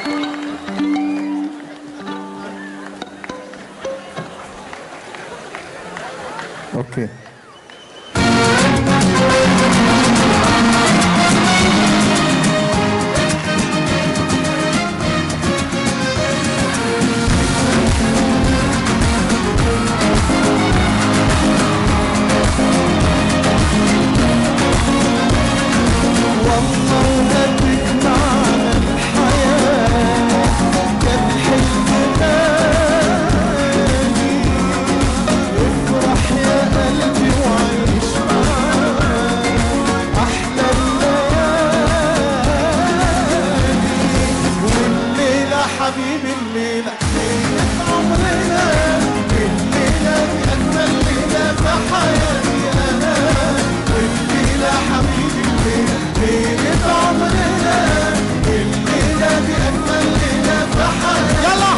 اوكي والله هتجمعنا الحياة كان حلم تاني افرح يا قلبي وعيش معانا أحلى الليالي والليلة حبيبي الليلة ليلة عمرنا الليلة دي أجمل ليلة في حياتي أنا الليلة حبيبي الليلة ليلة عمرنا الليلة دي أجمل ليلة في حياتي يلا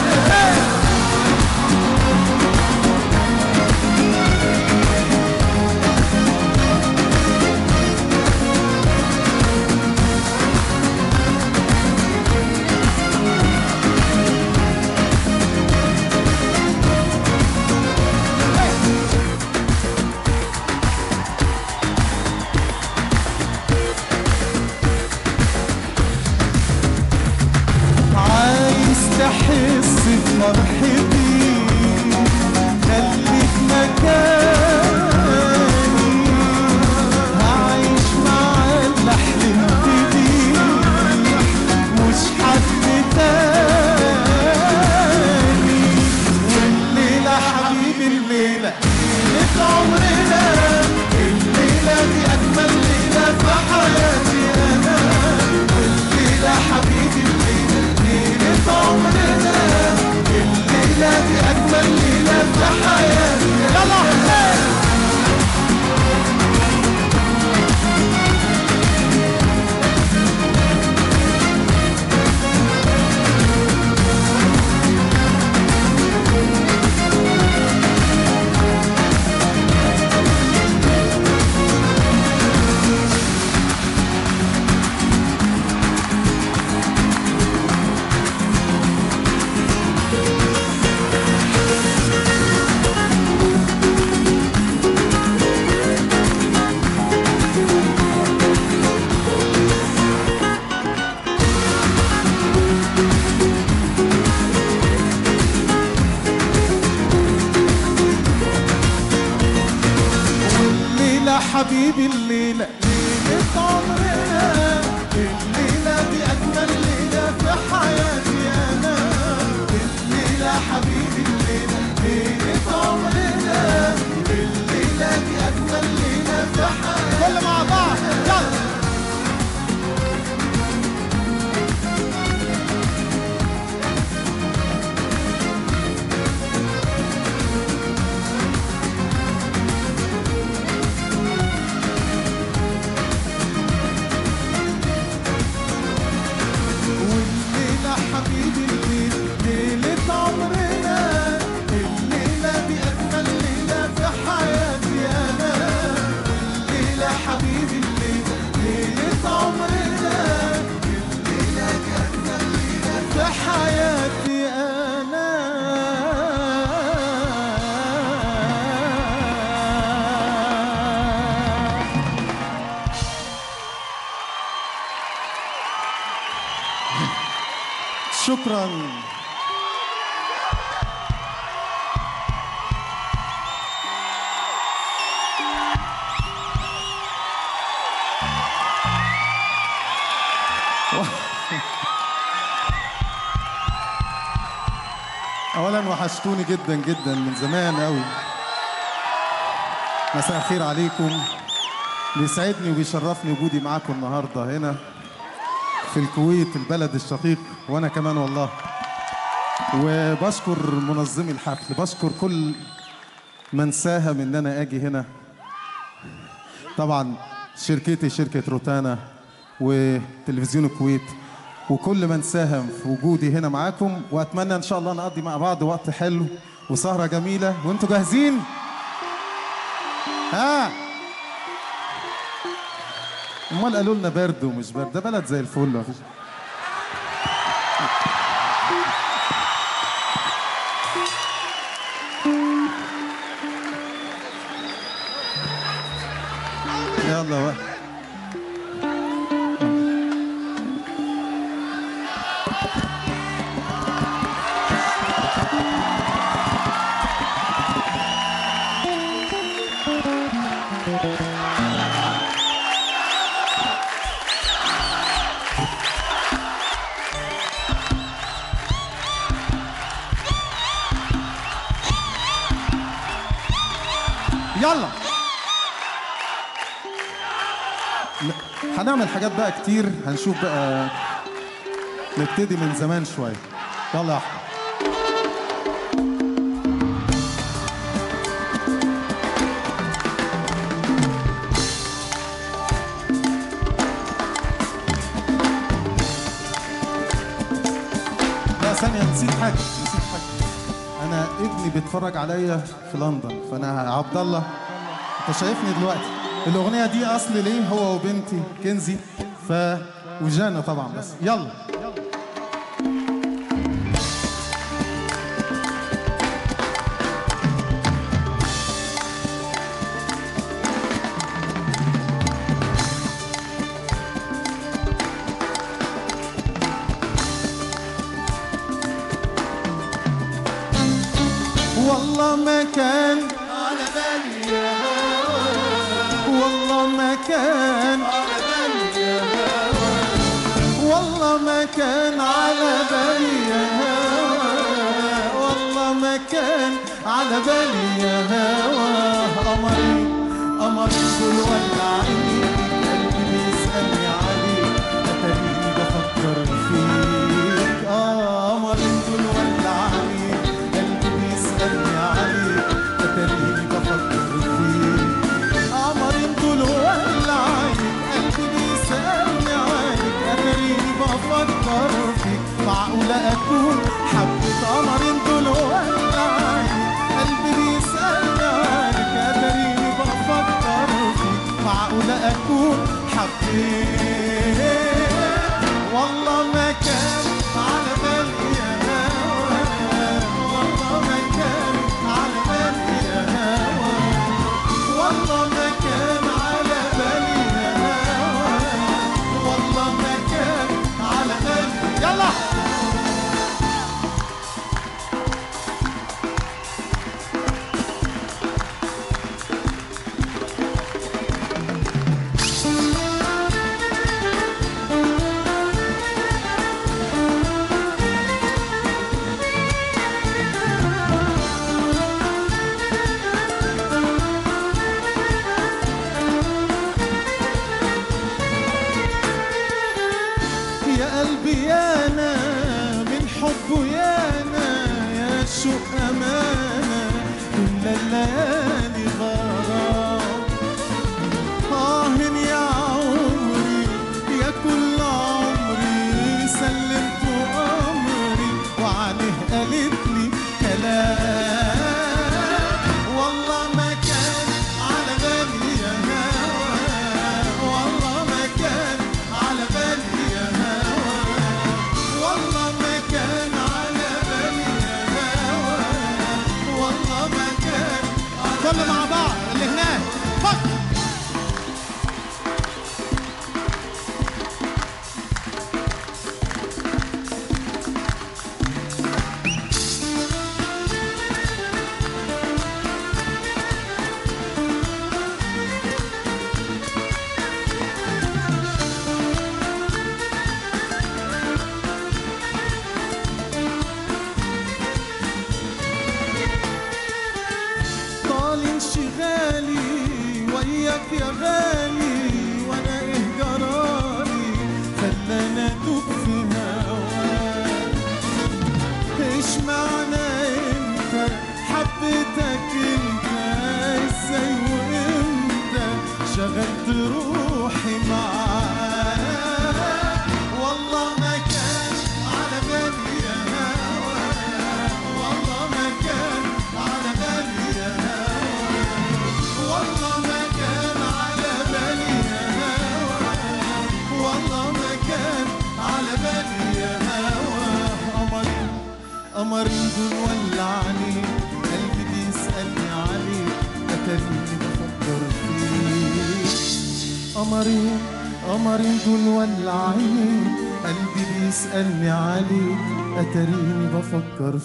عايز تحس بفرحتي خليك مكاني هعيش مع اللي حلمت بيه مش حد تاني والليلة حبيبي الليلة ليلة عمرنا الليلة دي أجمل ليلة في حياتي أنا الليلة حبيبي الليلة ليلة عمرنا الليلة دي أجمل ليلة في حياتي يلا الليلة حبيبي الليلة ليلة عمرنا الليلة دي أجمل ليلة في حياتي أنا الليلة حبيبي الليلة ليلة عمرنا الليلة دي أجمل ليلة في حياتي كل مع بعض يلا والليلة حبيبي الليلة ليلة عمرنا الليلة دي أجمل ليلة في حياتي أنا الليلة حبيبي الليلة ليلة عمرنا الليلة دي أجمل ليلة في حياتي أنا شكرا اولا وحشتوني جدا جدا من زمان قوي مساء الخير عليكم بيسعدني وبيشرفني وجودي معاكم النهارده هنا في الكويت البلد الشقيق وانا كمان والله وبشكر منظمي الحفل بشكر كل من ساهم ان انا اجي هنا طبعا شركتي شركه روتانا وتلفزيون الكويت وكل من ساهم في وجودي هنا معاكم واتمنى ان شاء الله نقضي مع بعض وقت حلو وسهره جميله وانتوا جاهزين ها امال قالوا لنا برد ومش برد ده بلد زي الفل مفيش يلا بقى يلا هنعمل حاجات بقى كتير هنشوف بقى نبتدي من زمان شوية يلا يا أحمد لا ثانية نسيت حاجة نسيت حاجة أنا ابني بيتفرج عليا في لندن فأنا عبد الله أنت شايفني دلوقتي الأغنية دي أصل ليه هو وبنتي كنزي ف وجانا طبعا بس يلا والله ما كان على بالي يا هوا والله ما كان على بالي يا هوا والله ما كان على بالي يا هوا والله ما كان على بالي يا هوا قمري قمري كل ولعيني قلبي بيسألني عليك أتاريني بفكر فيك آه قمري كل ولعيني قلبي بيسألني عليك أتاريني بفكر فيك قمري طول ولعيني قلبي بيسألني عليك أتاريني بفكر فيك معقولة أكون حبة قمر طول ولعيني قلبي بيسألني عليك أتاريني بفكر فيك معقولة أكون حبيت والله ما كان على بالي يا هوا والله ما كان على بالي يا هوا والله ما كان على بالي يا هوا والله ما كان على بالي يلا يا قلبي يا انا من حبه يا انا يا شوق امانه كل الليالي غرام آه يا عمري يا كل عمري سلمت أمري وعليه قالت لي كلام والله ما كان على بالي يا هوا والله ما كان على بالي يا هوا والله ما كان على بالي يا هوا والله ما كان كل مع بعض اللي هناك فكر طال انشغالي وياك يا غالي وانا ايه جرالي خلاني ادوب في هواك ايش معنى انت حبيتك انت ازاي وامتى شغلت روحي معاك والله ما كان على بالي يا هوا والله ما كان على بالي يا هوا والله ما كان على بالي يا هوا والله ما كان على بالي يا هوا قمرين دول ولع عليك قلبي بيسألني عليك أتريني بفكر فيك قمرين قمرين دول ولعين قلبي بيسألني عليك أتريني بفكر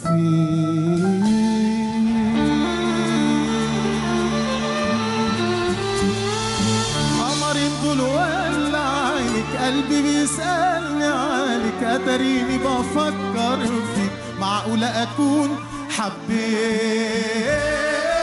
فيك قمرين دول ولعينك قلبي بيسألني عليك أتريني بفكر فيك معقولة أكون حبيت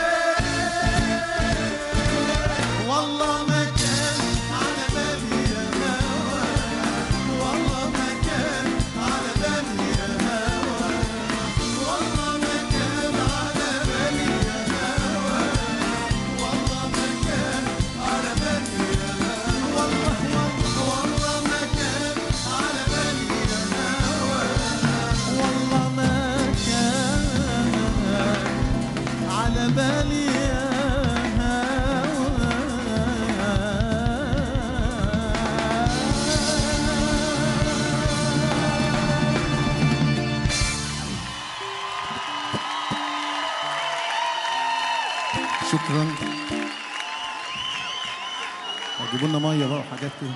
والله ما كان على بالي يا هوا والله ما كان على بالي يا هوا والله ما كان على بالي يا هوا والله ما كان على بالي يا هوا والله والله ما كان على بالي يا هوا والله ما كان على بالي يا شكرا هتجيبوا لنا ميه بقى وحاجات كده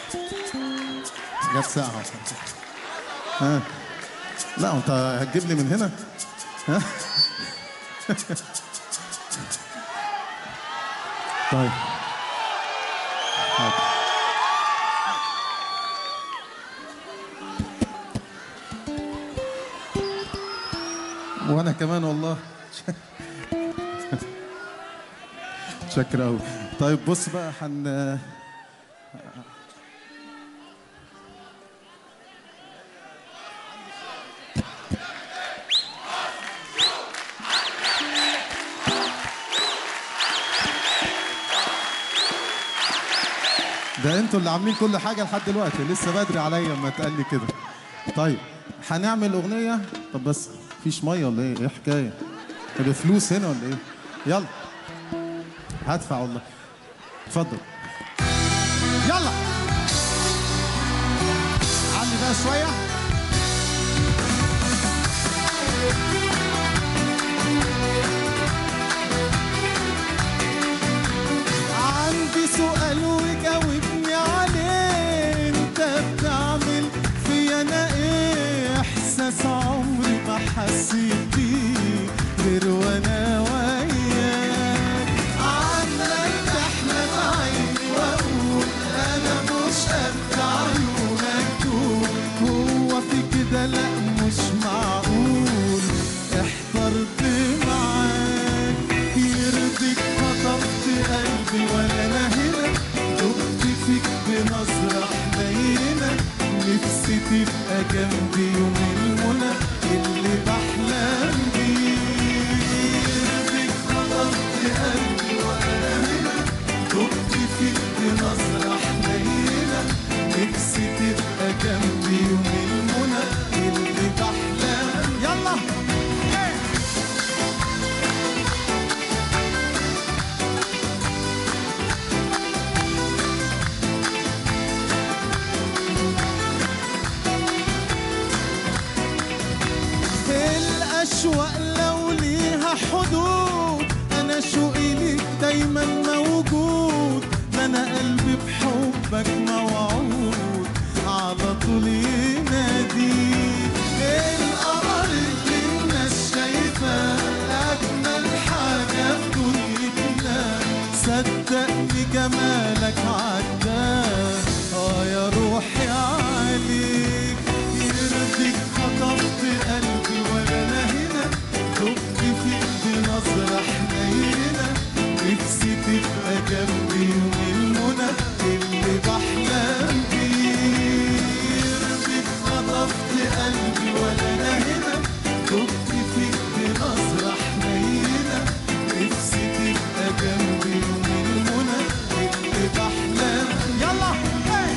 جت ساعة ها لا انت هتجيب لي من هنا ها طيب حاضر. وانا كمان والله شكرا قوي طيب بص بقى حن ده انتوا اللي عاملين كل حاجه لحد دلوقتي لسه بدري عليا اما تقال لي كده طيب هنعمل اغنيه طب بس مفيش ميه ولا ايه ايه حكايه طب فلوس هنا ولا ايه يلا هدفع والله اتفضل يلا علي بقى شويه عندي سؤال وجاوبني عليه انت بتعمل فيا انا ايه احساس عمري ما حسيت بيه غير وانا وياك عمال تحلم عيني واقول انا مش قد عيونك دول هو في كده لا مش معقول احترت معاك يرضيك خطفت قلبي وانا انا هنا دقت فيك بنظرة حنينة نفسي تبقى جنبي يوم المنى اللي بحلم بيه يرضيك خطفت قلبي وانا هنا دقت فيك بنظرة حنينة نفسي تبقى جنبي يوم المنى اللي بحلم يلا hey! الأشواق لو ليها حدود أنا شوقي ليك دايما موجود ده أنا قلبي بحبك موعود على طول يناديك القمر اللي الناس شايفاه أجمل حاجة في دنيتنا صدقني جمالك عداه اه يا روحي عليك يرضيك خطفت قلبي وانا انا هنا دق فيك بنظرة حنينة نفسي تبقى جنبي يوم المنى اللي بحلم بيه يرضيك خطفت قلبي وانا انا هنا دق فيك بنظرة حنينة نفسي تبقى جنبي يوم المنى اللي بحلم يلا hey!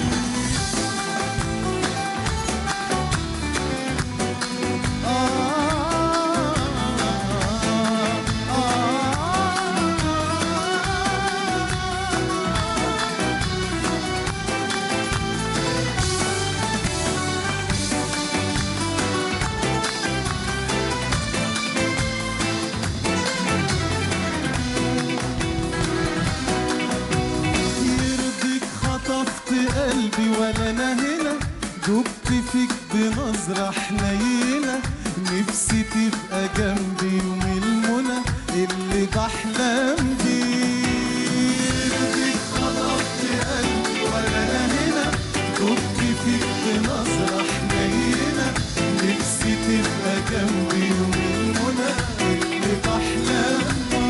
فيك بنظرة حنينة نفسي تبقى جنبي يوم المنى اللي بحلم بيه بيك خطفت قلبي وانا هنا دبت فيك بنظرة حنينة نفسي تبقى جنبي يوم المنى اللي بحلم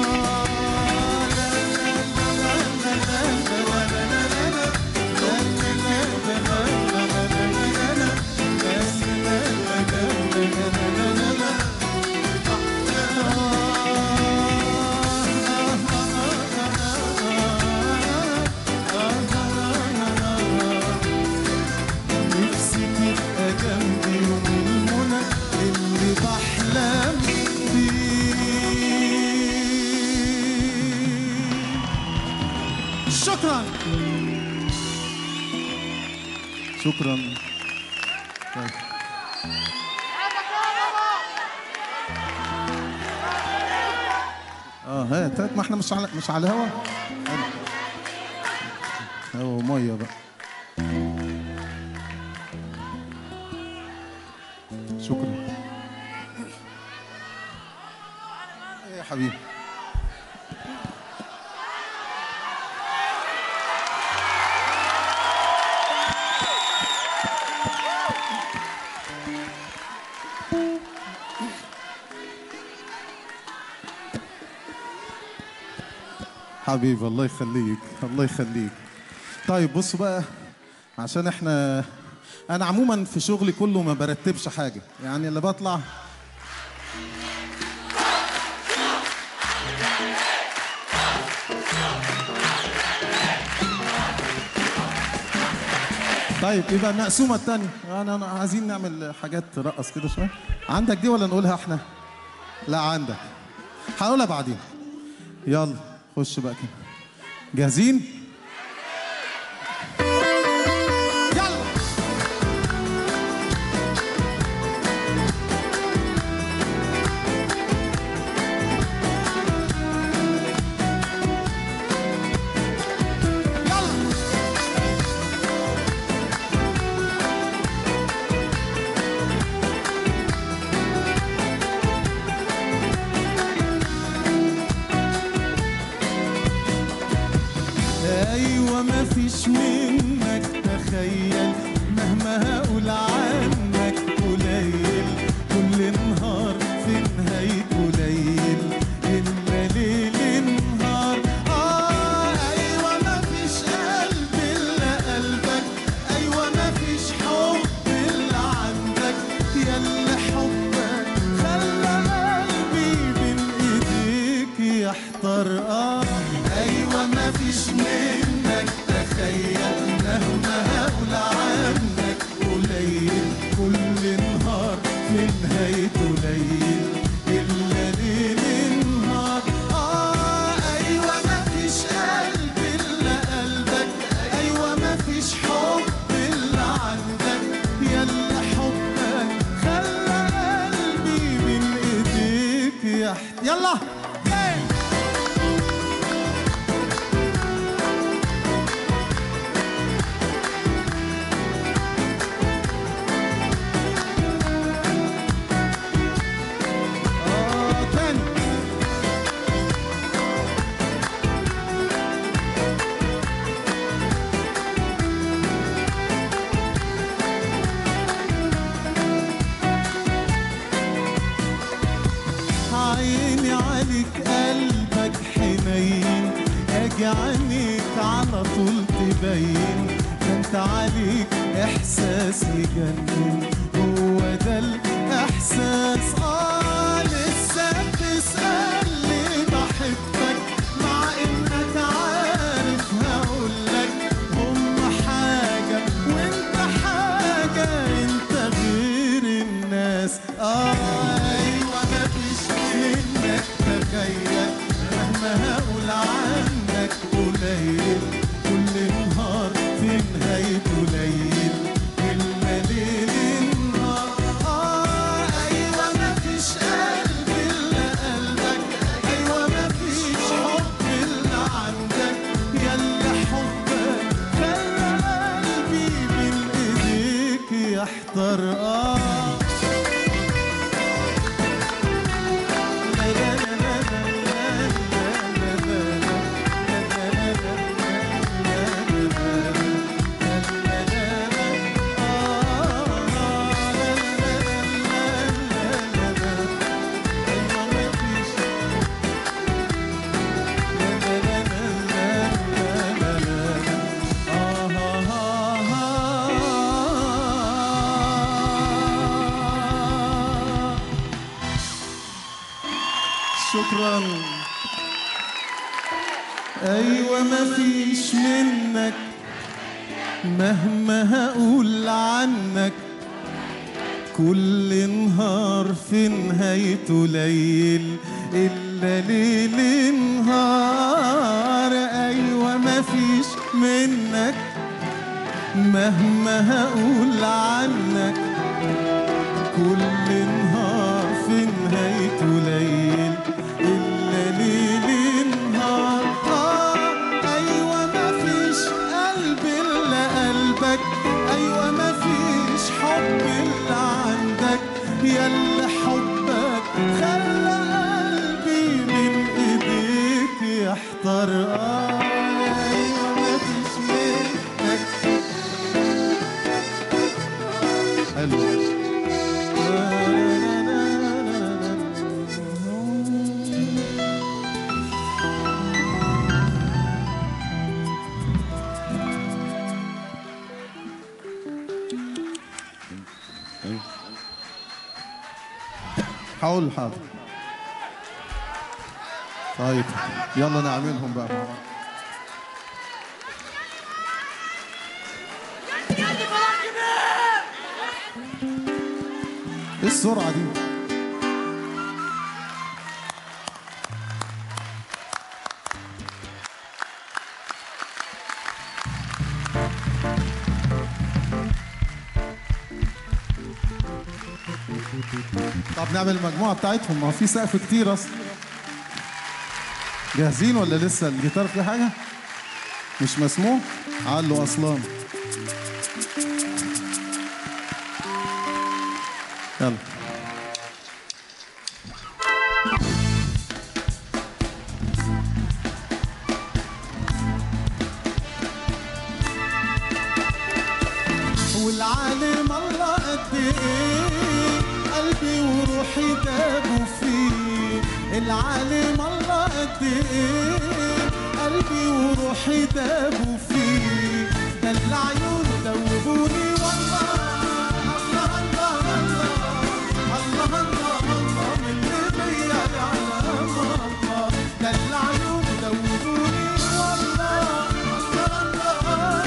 نفسي تبقى جنبي يوم المنى اللي بحلم بيه شكرا شكرا طيب. اه هات هات ما احنا مش على مش على الهوا هوا وميه بقى شكرا إيه يا حبيبي حبيبي الله يخليك الله يخليك طيب بصوا بقى عشان احنا انا عموما في شغلي كله ما برتبش حاجه يعني اللي بطلع طيب يبقى المقسومه الثانيه انا أنا عايزين نعمل حاجات ترقص كده شويه عندك دي ولا نقولها احنا لا عندك هنقولها بعدين يلا خش بقى كده جاهزين يلا يلا ايوه ما فيش منك تخيل مهما هقول عنك قليل كل نهار في نهاية قليل الا ليل نهار اه ايوه ما فيش قلب الا قلبك ايوه ما فيش حب الا عندك يلا حبك خلى قلبي بين ايديك يحتار اه ايوه ما فيش منك تخيل مهما هقول عنك قليل كل نهار في نهاية قليل الا ليل نهار اه ايوه ما فيش قلب الا قلبك ايوه ما فيش حب الا عندك يلا حبك خلى قلبي بين ايديك يحت يلا yeah. آه، تاني عيني عليك قلبك حنين اجي عينيك على طول تبين ده انت عليك احساس يجنن هو ده الاحساس اه لسه بتسألني بحبك مع انك عارف هقولك هم حاجة وانت حاجة انت غير الناس اه ايوه مفيش منك تخيل مهما هقول عنك قليل كل نهار في نهاية قليل إلا ليل يحتار آه لا لا لا لا لا لا لا لا شكرا ايوه مفيش منك مهما هقول عنك كل نهار في نهايته ليل إلا ليل نهار أيوة مفيش منك مهما هقول عنك كل نهار في نهايته ليل إلا ليل نهار آه أيوة مفيش قلب إلا قلبك أيوة مفيش حب إلا عندك يلا حبك خلى قلبي من إيديك يحتار آه أيوة مفيش منك حلو حاول حاضر طيب يلا نعملهم بقى مع بعض. ايه السرعة دي؟ طب نعمل المجموعة بتاعتهم ما هو في سقف كتير اصلا جاهزين ولا لسه الجيتار في حاجة؟ مش مسموع؟ علوا اصلا يلا والعالم الله قد ايه قلبي وروحي دابوا فيه العالم الله قد ايه قلبي وروحي دابوا فيه ده اللي عيونه دوبوني والله الله الله الله الله الله الله من اللي بيا يعلم الله ده اللي عيونه دوبوني والله الله الله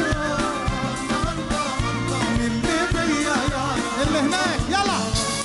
الله من اللي بيا يعلم اللي هناك يلا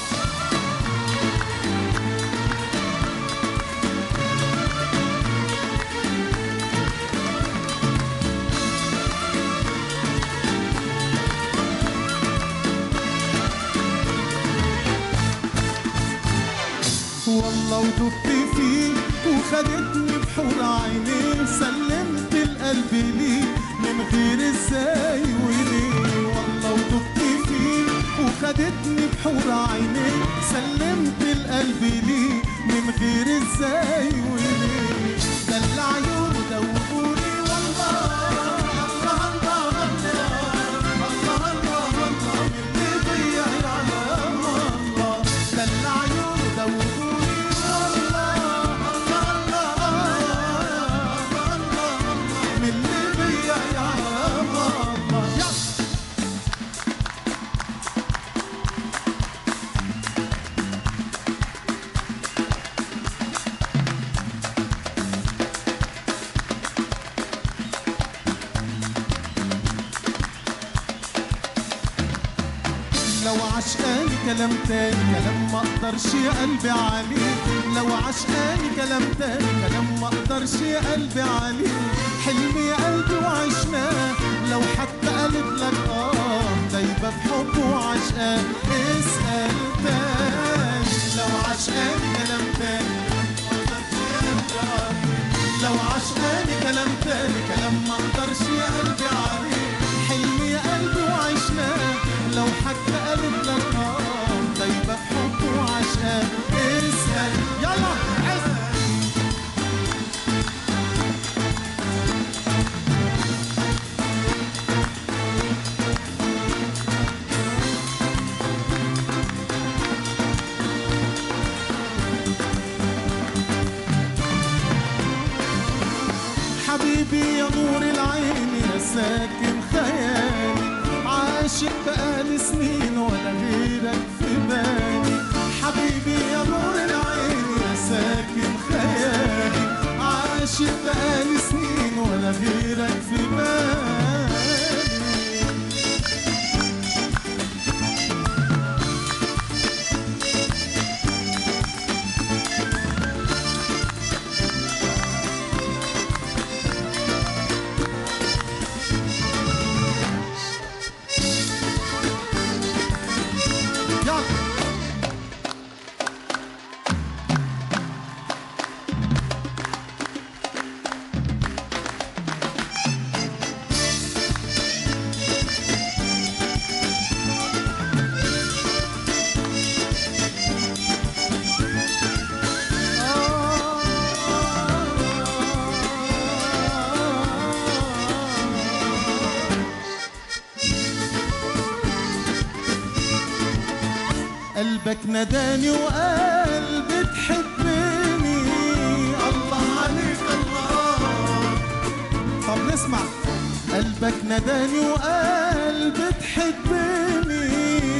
والله ودبت فيه وخدتني بحور عينيه سلمت القلب ليه من غير ازاي وليه والله ودبت فيه وخدتني بحور عينيه سلمت القلب ليه من غير ازاي وليه ده اللي عيونه دوبوني والله الله الله الله الله الله الله من اللي بيا يعلم الله ده اللي عيونه دوبوني والله الله الله الله من اللي بيا يعلم الله يلا لو عشقاني كلام تاني كلام ما اقدرش يا قلبي عليه لو عشقاني كلام تاني كلام ما اقدرش يا قلبي عليه حلمي يا قلبي وعشناه لو حتى قالت لك اه دايبه بحب وعشقان اسال تاني لو عشقاني كلام تاني لو عشقاني كلام تاني كلام ما اقدرش يا قلبي عليه حلمي يا قلبي وعشناه لو حتى قالت ساكن خيالي عاشق بقالي سنين ولا غيرك في بالي حبيبي يا نور العين يا ساكن خيالي عاشق بقالي سنين ولا غيرك في بالي يلا قلبك نداني وقال بتحبني الله عليك الله طب نسمع قلبك نداني وقال بتحبني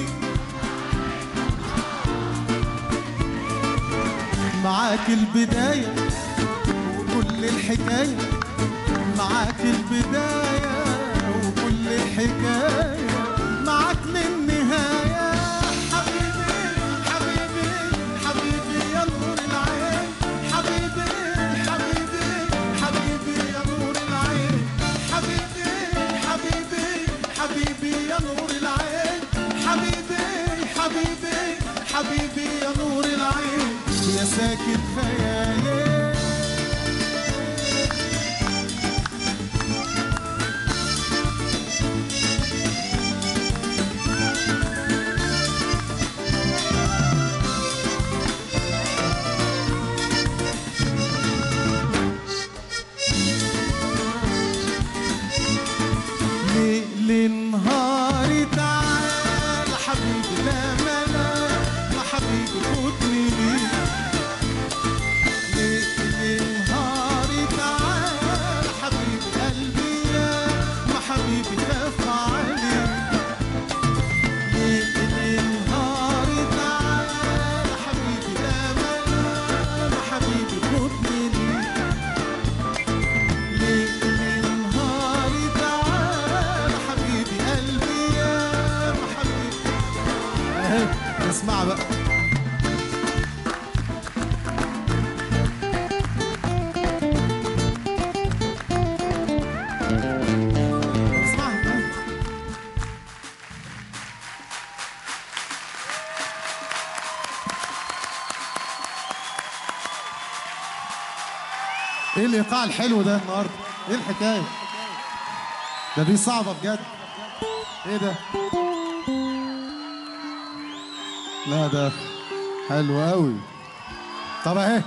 معاك البداية وكل الحكاية معاك البداية وكل الحكاية معاك للنهاية حبيبي حبيبي حبيبي يا نور العين حبيبي حبيبي حبيبي يا نور العين حبيبي حبيبي حبيبي يا نور العين حبيبي حبيبي حبيبي يا نور العين يا ساكن خيالي ليل نهاري تعال حبيبي لا ملا ما حبيبي خدني ليك ليل نهاري تعال حبيبي قلبي يا ما حبيبي خاف عليك ليل نهاري تعال حبيبي لا ملا ما حبيبي خدني ليك ليل نهاري تعال حبيبي قلبي يا حبيبي اهي اسمع بقى اسمع ايه الايقاع الحلو ده النهارده؟ ايه الحكايه؟ ده دي صعبه بجد. ايه ده؟ لا ده حلو قوي. طب اهي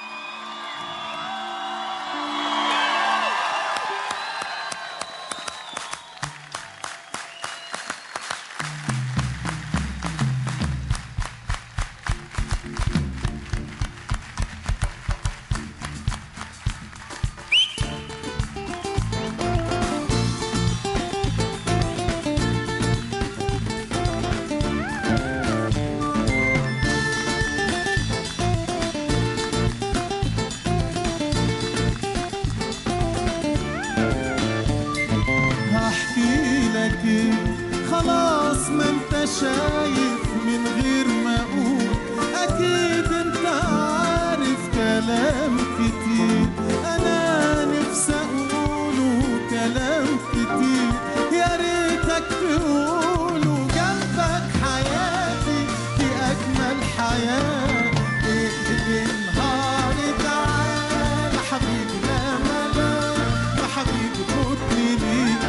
هحكي لك ايه خلاص ما انت شايف من غير ما اقول اكيد انت عارف كلام كتير انا نفسي اقوله كلام كتير يا ريتك تقوله جنبك حياتي دي اجمل حياه اقلب نهاري تعال حبيبي لا ملا يا حبيبي خدني ليك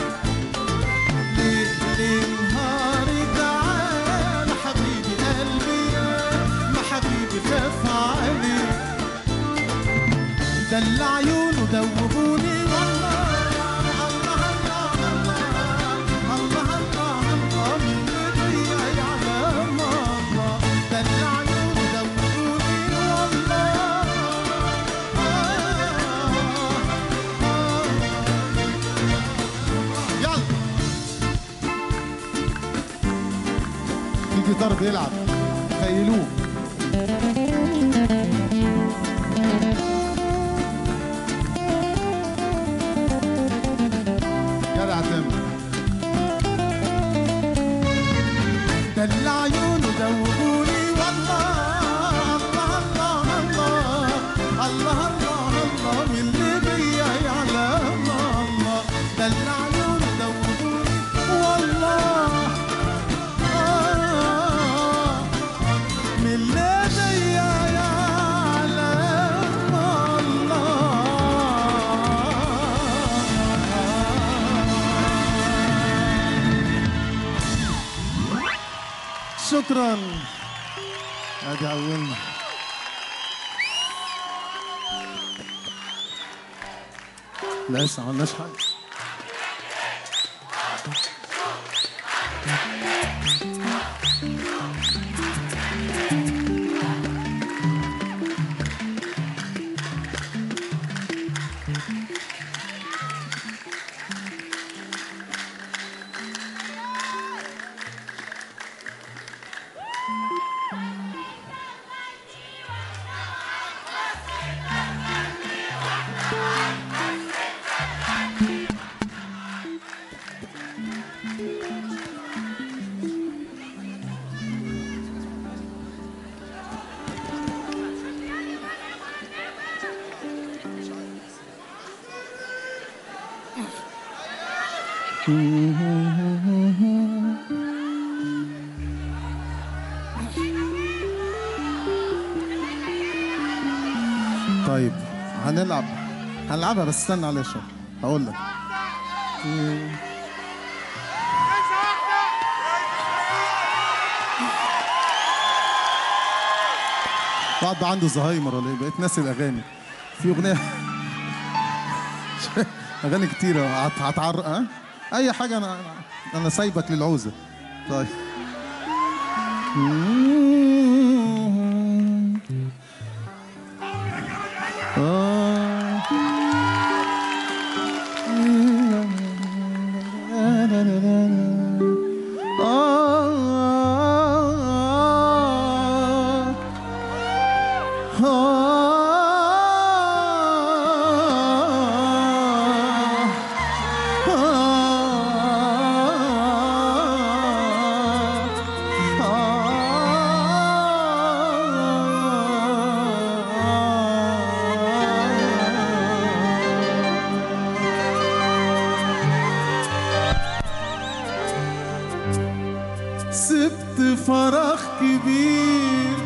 ليه ليه نهاري تعال حبيبي قلبي يا ما حبيبي خاف عليك دلع عيونه دوبوني والله الله الله الله الله الله الله من بدري يعلم الله دلع عيونه دوبوني والله آه آه بيلعب خيلوه جدع تامر دل عيونه دوبوني والله الله الله الله الله الله الله من اللي بيا يعلم الله دل عيونه دوبوني والله آه من اللي بيا يعلم الله شكرا ادي اولنا لا لسه ما عملناش حاجه طيب هنلعب هنلعبها بس استنى عليا شويه هقول لك بعد بقى عنده زهايمر ولا ايه بقيت ناسي الاغاني في اغنيه اغاني كتيره هت- هتعرق ها اي حاجه انا انا سايبك للعوزه طيب سبت فراغ كبير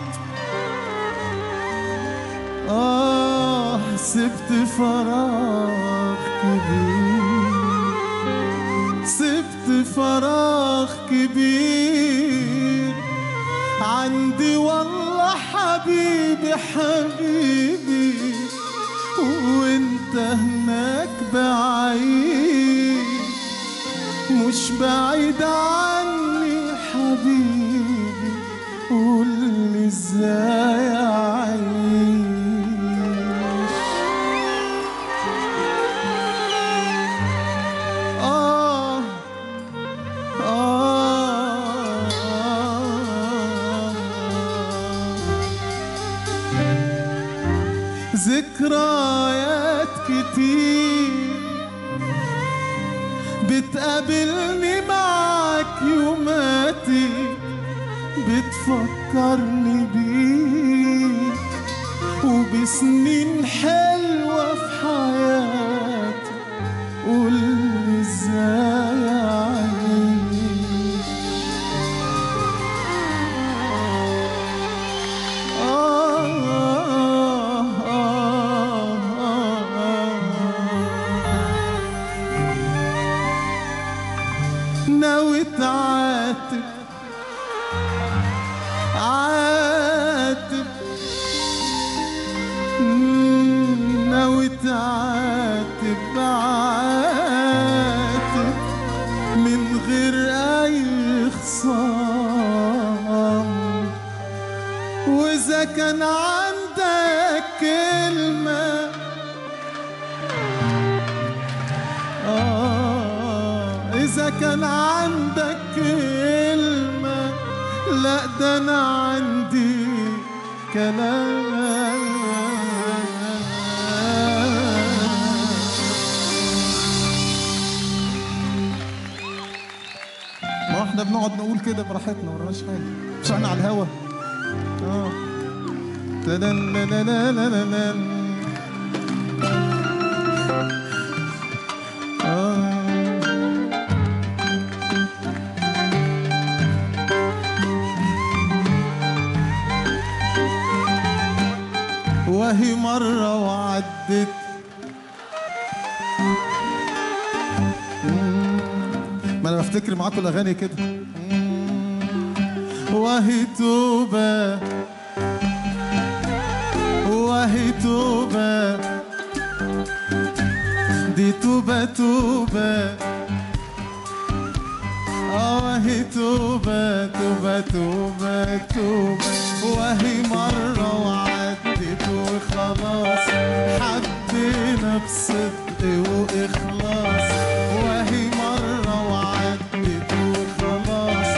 آه سبت فراغ كبير سبت فراغ كبير عندي والله حبيبي حبيبي وانت هناك بعيد مش بعيد عني حبيبي قولي ازاي اعيش آه آه ذكريات كتير بتقابلني معاك يوماتي بتفكرني بيك وبسنين حلوة في حياتي قولي ازاي اعيش آه آه آه آه ناوي تعاتب عاتب مم، ناوي تعاتب عاتب من غير أي خصام وإذا كان عندك كلمة آه إذا كان عندك كلمة لا ده انا عندي كلام ما احنا بنقعد نقول كده براحتنا وراناش حاجه مش احنا على الهوا اه تدن لا لا لا لا لا لا. آه. وهي مرة وعدت ما انا بفتكر معاكم الاغاني كده وهي توبة وهي توبة دي توبة توبة آه وهي توبة توبة توبة توبة وهي مرة وعدت وخلاص حبينا بصدق وإخلاص وهي مرة وعدت وخلاص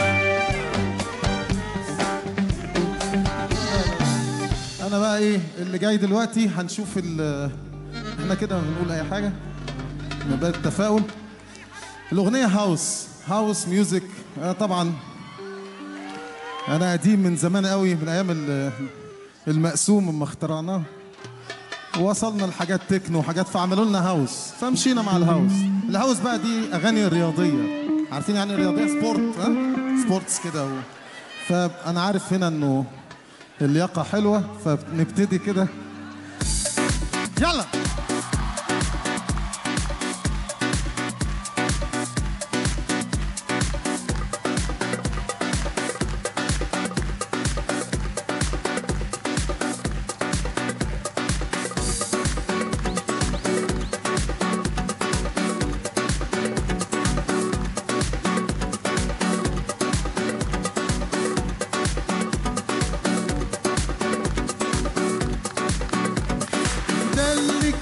أنا بقى إيه اللي جاي دلوقتي هنشوف ال إحنا كده بنقول أي حاجة نبقى التفاؤل الأغنية هاوس هاوس ميوزك أنا طبعا أنا قديم من زمان قوي من أيام ال- المقسوم لما اخترعناه وصلنا لحاجات تكنو وحاجات فعملوا لنا هاوس فمشينا مع الهاوس الهاوس بقى دي أغاني رياضية عارفين يعني رياضية سبورت ها سبورتس كده و... فأنا عارف هنا إنه اللياقة حلوة فنبتدي كده يلا ده اللي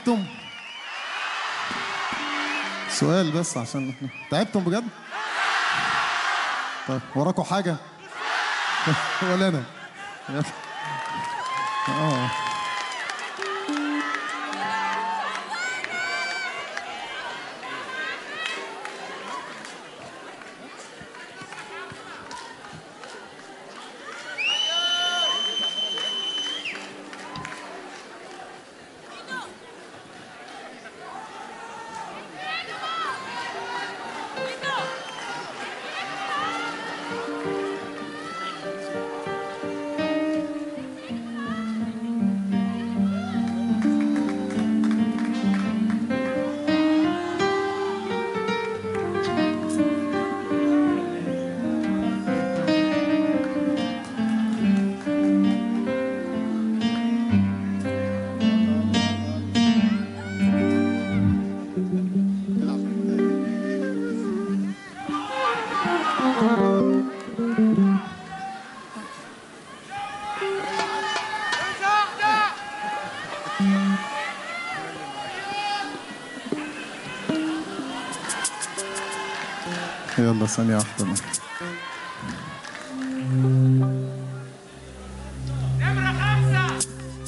تعبتم سؤال بس عشان احنا تعبتم بجد طيب وراكوا حاجة ولا أنا يلا. اه يلا ثانية واحدة نمرة خمسة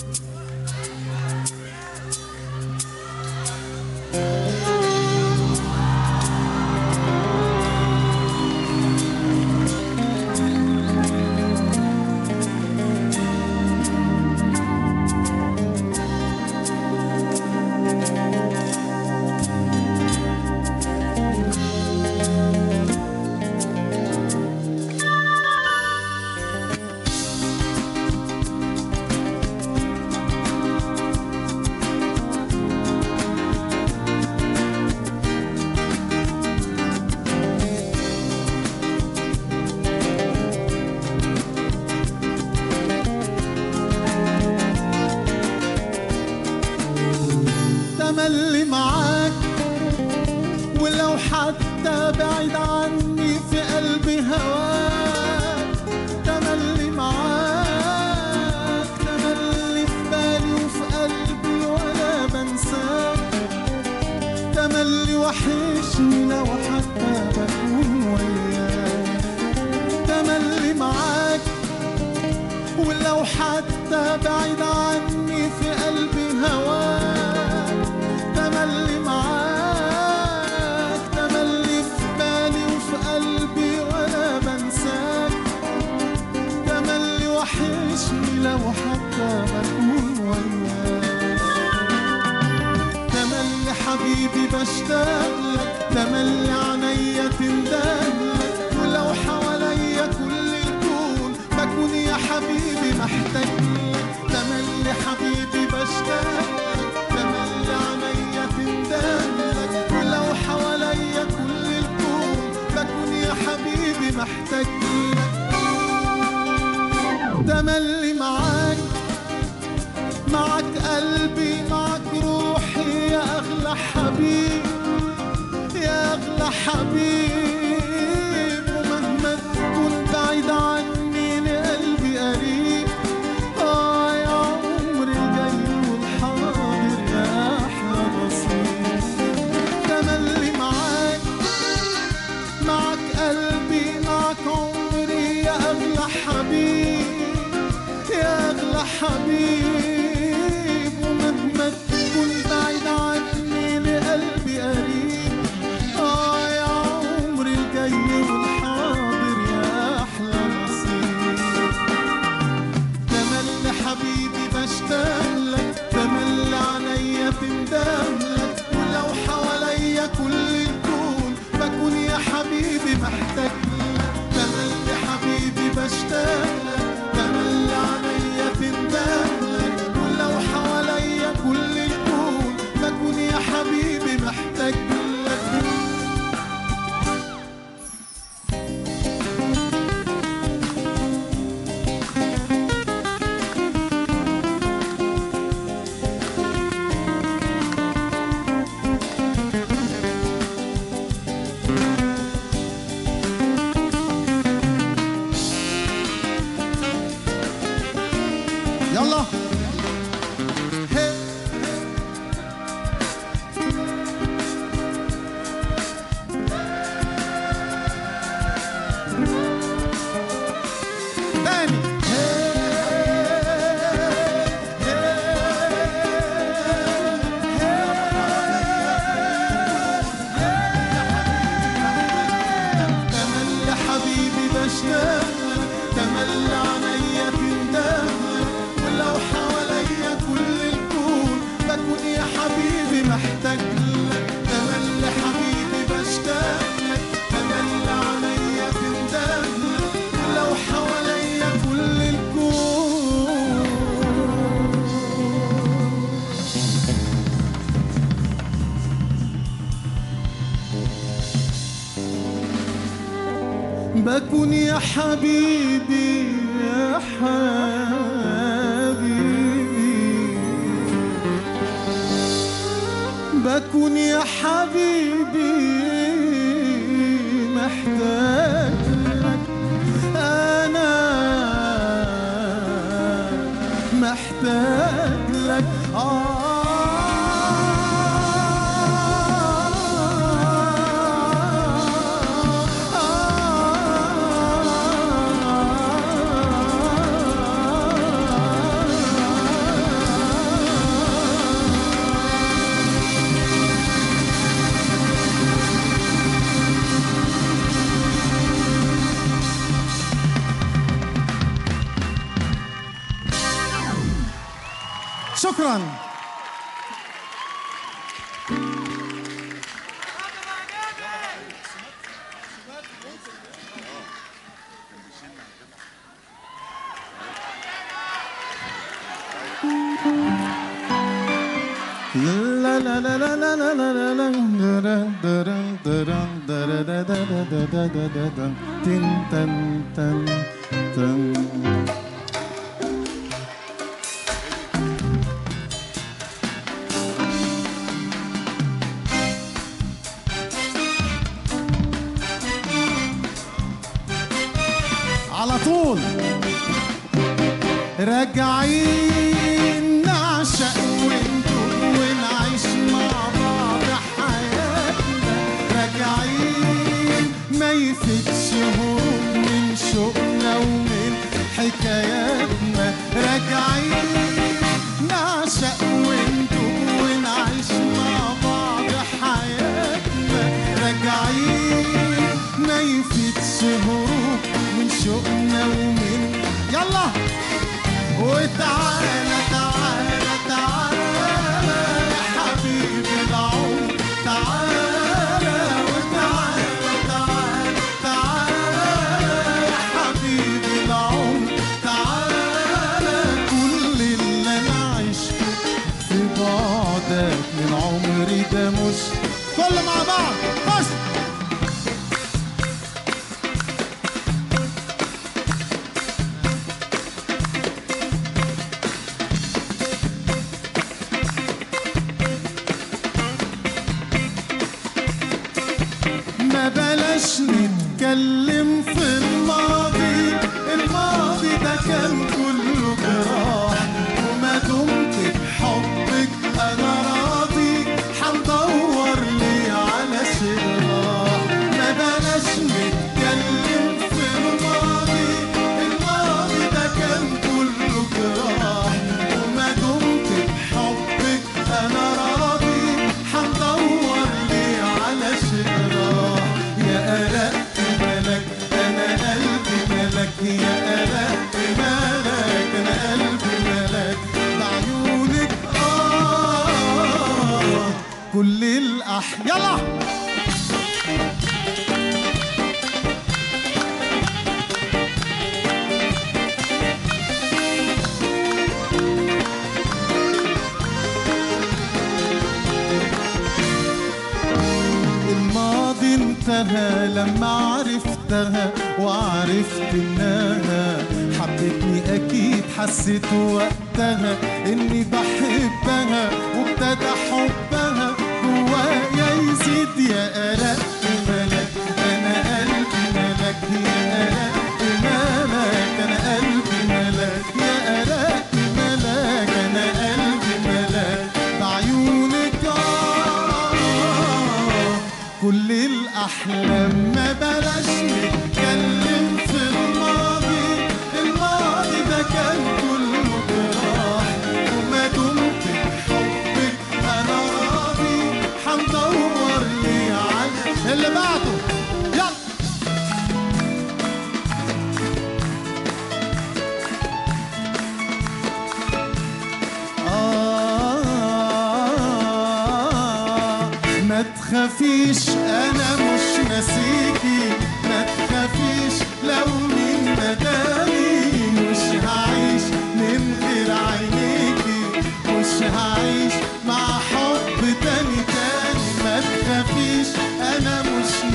تملي معاك ولو حتى بعيد عني في قلبي هواك تملي معاك تملي في بالي وفي قلبي ولا بنساك تملي وحشني لو حتى بكون وياك تملي معاك ولو حتى بعيد عني في قلبي هواك تملي معاك تملي في بالي وفي قلبي ولا بنساك تملي وحشني لو حتى بكون وياك تملي حبيبي بشتاق لك تملي عينيا تندهلك ولو حواليا كل الكون بكون يا حبيبي محتاج لك تملي حبيبي بشتاق لك تملي عينيا تندهلك ولو حواليا كل الكون بكون يا حبيبي محتاج لك تملي معاك معك قلبي معك روحي يا أغلى حبيب يا أغلى حبيب ومهما تكون بعيد عني لقلبي قريب آه يا عمري الجاي والحاضر يا أحلى نصيب تملي معاك معك قلبي معك عمري يا أغلى حبيب يا أغلى حبيب ومهما تكون بعيد عني لقلبي قريب آه يا عمري بكون يا حبيبي يا حبيبي بكون يا حبيبي محتاج لك أنا محتاج لك شكرا لا لا لا لا لا لا لا لا لا درن درن درن درن درن درن تن تن تن تن على طول راجعين نعشق وندوب ونعيش مع بعض حياتنا راجعين ما يفيدش هروب من شوقنا ومن حكاياتنا راجعين نعشق وندوب ونعيش مع بعض حياتنا راجعين ما يفيدش هروب من شوقنا ومن يلا وتعالى تعالى تعالى يا حبيبي العمر تعالى وتعالى تعالى تعالى يا حبيبي العمر تعالى كل اللي انا عشته في بعدك من عمري ده مش كل مع بعض خش ما بلاش نتكلم في الماضي الماضي ده كان كله جراح وما دمت بحبك انا راضي حندور لي على شراح ما بلاش نتكلم في الماضي الماضي ده كان كله جراح وما دمت بحبك انا راضي حندور لي على شراح يا أرق ملك أنا قلبي ملك يا أرق ملك أنا قلبي ملك بعيونك آه كل الأح يلا الماضي انتهى لما عرفتها وعرفت انها حبتني اكيد حسيت وقتها اني بحبها وابتدى حبها جوايا يزيد يا قلق ملك انا قلبي ملك يا قلق ملك انا قلبي ملك يا قلق ملك انا قلبي ملك بعيونك آه كل الأحلام ما بلاش نتكلم في الماضي الماضي ده كان كله جراح وما دمت بحبك أنا راضي حندور لي على اللي بعده يلا آه ما تخافيش انا مش ناسيكي ما تخافيش لو مين نداني مش هعيش من غير عينيكي مش هعيش مع حب تاني تاني ما تخافيش انا مش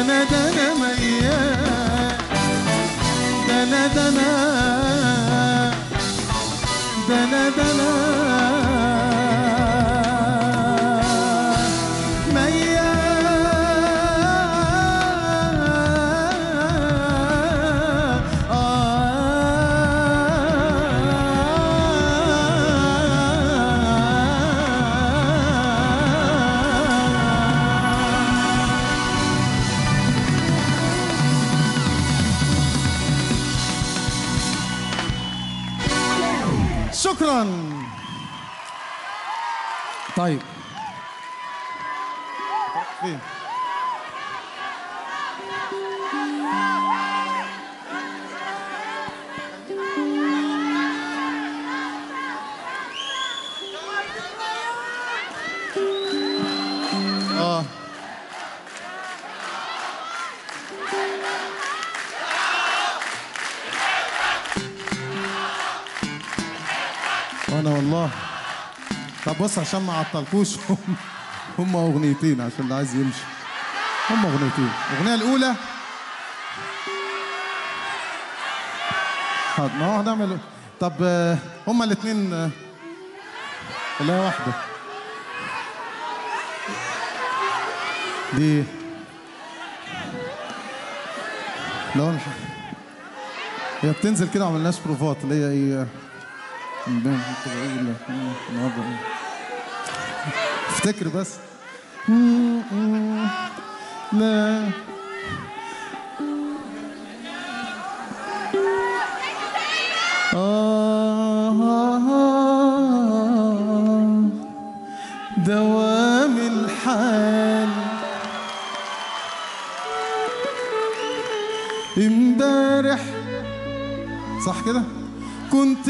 دنا دنا ميال دنا دنا دنا دنا ميال شكرا طيب فين اه وانا والله طب بص عشان ما اعطلكوش هم هم اغنيتين عشان اللي عايز يمشي هم اغنيتين الاغنيه الاولى حاضر ما هو هنعمل طب آه، هما الاثنين اللي هي واحده دي لو أنا- هي بتنزل كده ما عملناش بروفات اللي هي ايه امبارح كنت بقول لك، مم، النهارده إيه؟ افتكر بس مم، مم، لا آه آه آه دوام الحال امبارح صح كده كنت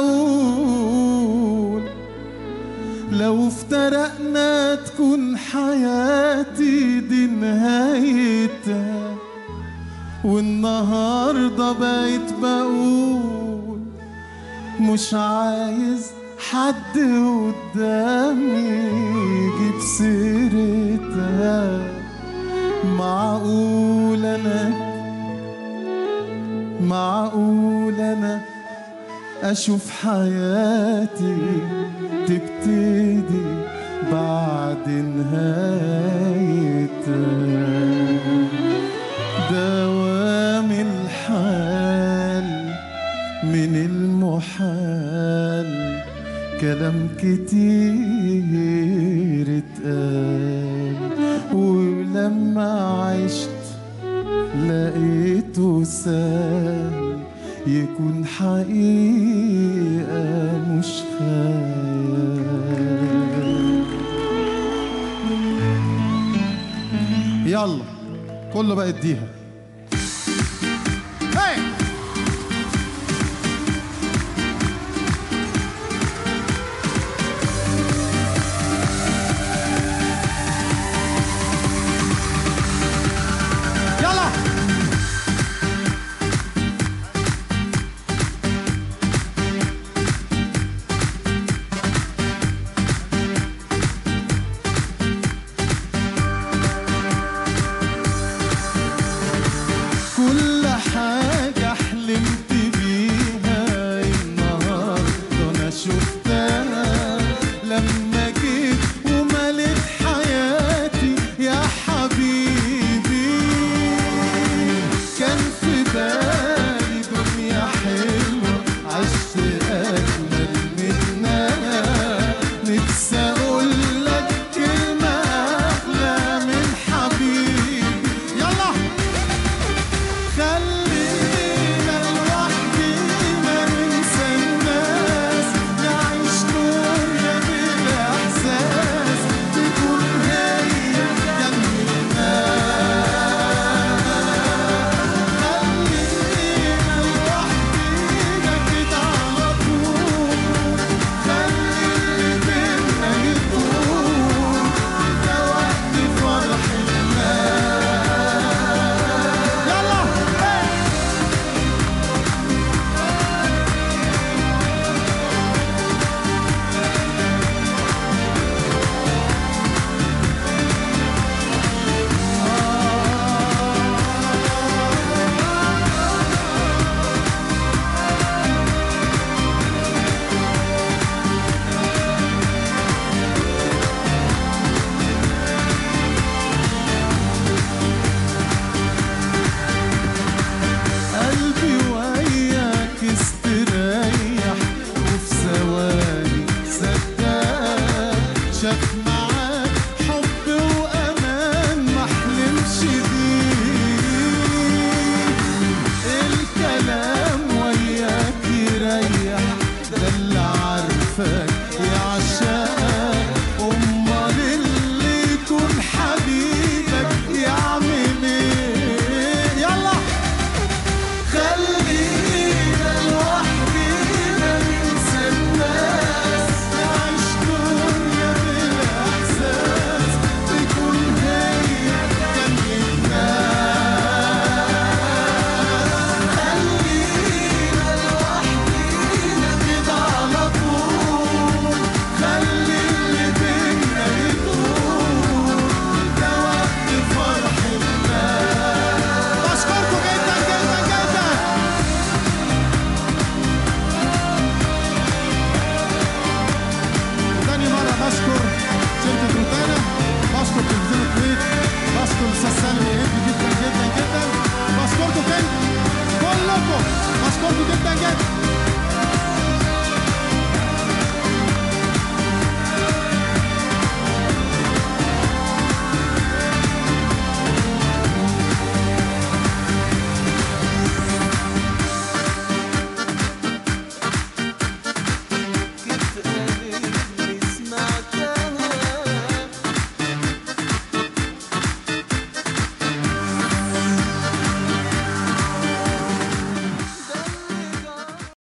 بقول لو افترقنا تكون حياتي دي نهايتها والنهارده بقيت بقول مش عايز حد قدامي يجيب سيرتها معقول انا معقول انا اشوف حياتي تبتدي بعد نهايتها دوام الحال من المحال كلام كتير اتقال ولما عشت لقيته سهل يكون حقيقة مش خيال يلا كله بقى اديها هاي